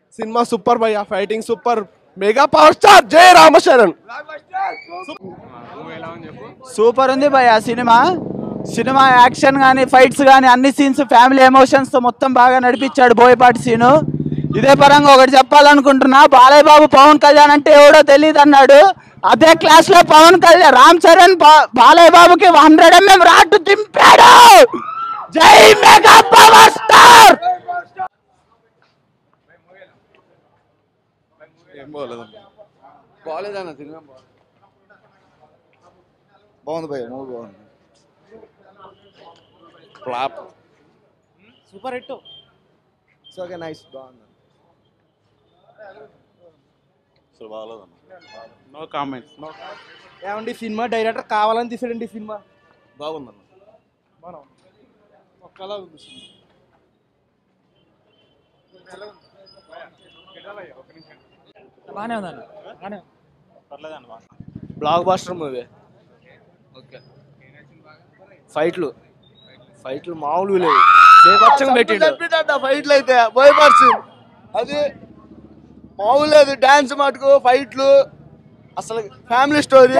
Cinema super భయ్య fighting super mega power star జై Ramcharan super ఉంది భయ సినిమా సినిమా యాక్షన్ కానీ ఫైట్స్ కానీ అన్ని సీన్స్ ఫ్యామిలీ ఎమోషన్స్ తో మొత్తం బాగా నడిపించాడు బోయపాటి సీను ఇదే పరంగా ఒకటి చెప్పాలనుకుంటున్నా బాలయ్య బాబు పవన్ కళ్యాణ్ అంటే ఎవడో తెలియదు అన్నాడు అదే క్లాస్ లో పవన్ కళ్యాణ్ రామ్ చరణ్ బా- బాలయ్య బాబుకి హండ్రెడ్ ఎంఎం రాటు దింపాడు జై మెగా పవర్ స్టార్ ఏం బాగోలేదన్న బాగాలేదన్న సినిమా బాగుంది భయ్య మూవీ బాగుంది flop super hit so okay nice బాగుంది అసలు బాగలేదన్న నో కామెంట్స్ నో ఏమండి సినిమా డైరెక్టర్ కావాలని తీసాడండి సినిమా బాగుందన్న మనం ఒక్కలా ఉంది సినిమా బాగానే ఉందండి బాగానే బ్లాక్ బాస్టర్ మూవీ ఓకే ఫైట్లు ఫైట్లు మామూలు లేదు బేబచ్చంగా పెట్టిండు ఫైట్లు అయితే భయపడుచు అది మామూలు లేదు డాన్స్ మటుకు ఫైట్లు అసలు ఫ్యామిలీ స్టోరీ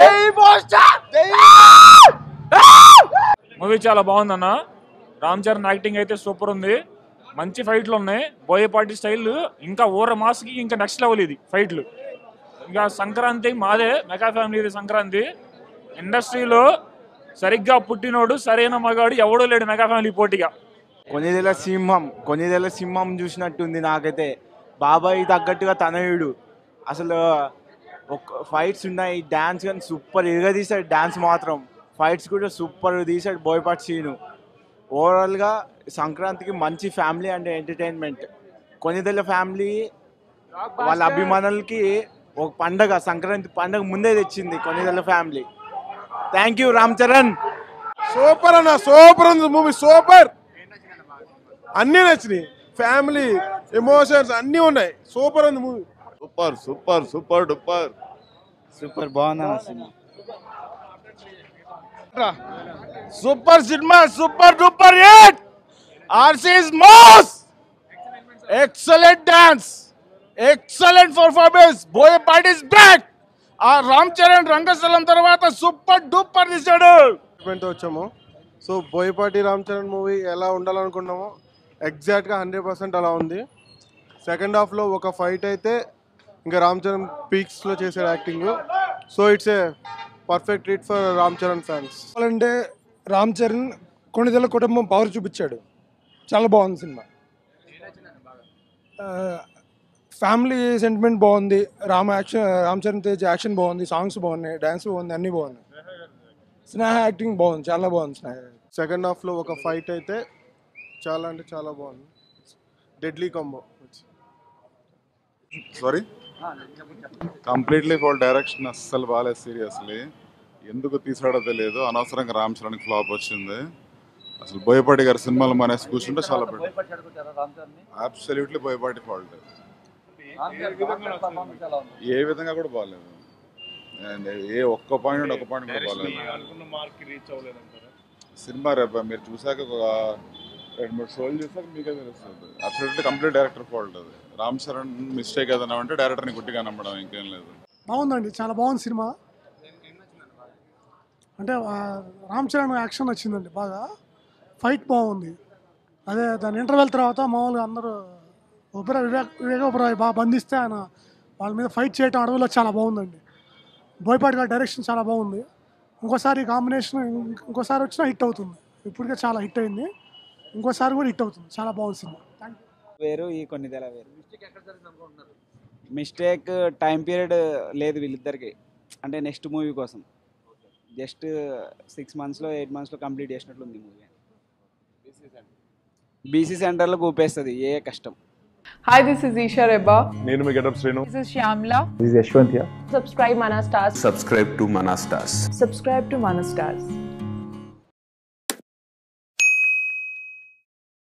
మూవీ చాలా బాగుందన్న రామ్ చరణ్ యాక్టింగ్ అయితే సూపర్ ఉంది మంచి ఫైట్లు ఉన్నాయి బోయపాటి స్టైల్ ఇంకా ఊర మాస్కి ఇంకా నెక్స్ట్ లెవెల్ ఇది ఫైట్లు ఇంకా సంక్రాంతి మాదే మెగా ఫ్యామిలీ సంక్రాంతి ఇండస్ట్రీలో సరిగ్గా పుట్టినోడు సరైన మగాడు ఎవడూ లేడు మెగా ఫ్యామిలీ పోటీగా కొన్నిదెల సింహం కొన్నిదెల సింహం చూసినట్టుంది నాకైతే బాబాయ్ తగ్గట్టుగా తనయుడు అసలు ఒక ఫైట్స్ ఉన్నాయి డాన్స్ కానీ సూపర్ ఇరుగా తీసాడు డాన్స్ మాత్రం ఫైట్స్ కూడా సూపర్ తీసాడు బోయపాటి సీను ఓవరాల్గా సంక్రాంతికి మంచి family and entertainment Konidela family వాళ్ళ అభిమానులకి ఒక పండగ సంక్రాంతి పండగ ముందే తెచ్చింది Konidela family thank you Ram Charan super అన్న సూపర్ ఉంది మూవీ సూపర్ అన్నీ నచ్చినాయి ఫ్యామిలీ ఎమోషన్స్ అన్నీ ఉన్నాయి సూపర్ ఉంది movie super super super duper super బాగుంది cinema super cinema super duper hit RC's most excellent dance excellent performance Boyapati is back ఆ రామ్ చరణ్ రంగస్థలం తర్వాత సూపర్ డూపర్ తీసాడు వచ్చాము సో బోయపాటి రామ్ చరణ్ మూవీ ఎలా ఉండాలనుకున్నామో ఎగ్జాక్ట్గా హండ్రెడ్ పర్సెంట్ అలా ఉంది సెకండ్ హాఫ్లో ఒక ఫైట్ అయితే ఇంకా రామ్ చరణ్ పీక్స్లో చేసాడు acting so it's a perfect treat for Ram Charan fans అంటే రామ్ చరణ్ కొన్నిదెల కుటుంబం పవర్ చూపించాడు చాలా బాగుంది సినిమా ఫ్యామిలీ సెంటిమెంట్ బాగుంది రామ్ యాక్షన్ రామ్ చరణ్ తేజ్ యాక్షన్ బాగుంది సాంగ్స్ బాగున్నాయి డ్యాన్స్ బాగుంది అన్నీ బాగున్నాయి స్నేహ యాక్టింగ్ బాగుంది చాలా బాగుంది స్నేహ సెకండ్ హాఫ్లో ఒక ఫైట్ అయితే చాలా అంటే చాలా బాగుంది deadly combo sorry completely foul direction అస్సలు బాగాలేదు సీరియస్లీ ఎందుకు తీసాడో తెలియదు అనవసరంగా రామ్ చరణ్కి ఫ్లాప్ వచ్చింది అసలు బోయపాటి గారి సినిమాలు మానేసి కూర్చుంటే చాలా బెటర్ అబ్సల్యూట్లీ బోయపాటి ఫాల్ట్ ఏ విధంగా కూడా బాగాలేదు And ఏ ఒక్క పాయింట్ ఒక పాయింట్ కూడా బాగాలేదు సినిమా రేపు మీరు చూసాక ఒక రెండు మూడు షోలు చూసాక మీకే తెలుస్తుంది అబ్సల్యూట్లీ కంప్లీట్ డైరెక్టర్ ఫాల్ట్ అది రామ్ చరణ్ మిస్టేక్ ఏదైనా ఉంటే డైరెక్టర్ని గుట్టిగా నమ్మడం ఇంకేం లేదు బాగుందండి చాలా బాగుంది సినిమా అంటే ఆ, రామ్ చరణ్ యాక్షన్ వచ్చిందండి బాగా ఫైట్ బాగుంది అదే దాని ఇంటర్వెల్ తర్వాత మామూలుగా అందరూ ఒబెరా వివేక్ వివేక్ ఒబెరాయ్ బాగా బంధిస్తే ఆయన వాళ్ళ మీద ఫైట్ చేయటం అడవిలో చాలా బాగుందండి బోయపాటి గారి డైరెక్షన్ చాలా బాగుంది ఇంకోసారి కాంబినేషన్ ఇంకోసారి వచ్చినా హిట్ అవుతుంది ఇప్పటికే చాలా హిట్ అయింది ఇంకోసారి కూడా హిట్ అవుతుంది చాలా బాగుంది సినిమా థ్యాంక్ యూ వేరు ఈ కొన్ని తెల వేరు మిస్టేక్ టైం పీరియడ్ లేదు వీళ్ళిద్దరికి అంటే నెక్స్ట్ మూవీ కోసం జస్ట్ సిక్స్ మంత్స్లో ఎయిట్ మంత్స్లో కంప్లీట్ చేసినట్లుంది మూవీ బీసీ సెంటర్లో ఊపేస్తుంది ఏ కష్టం Hi, this is Isha Reba. నేను మీ Getup Srinu This is Shyamla. This is Yashwant here. Subscribe Mana Stars. subscribe to Manastas. Subscribe to Mana Stars.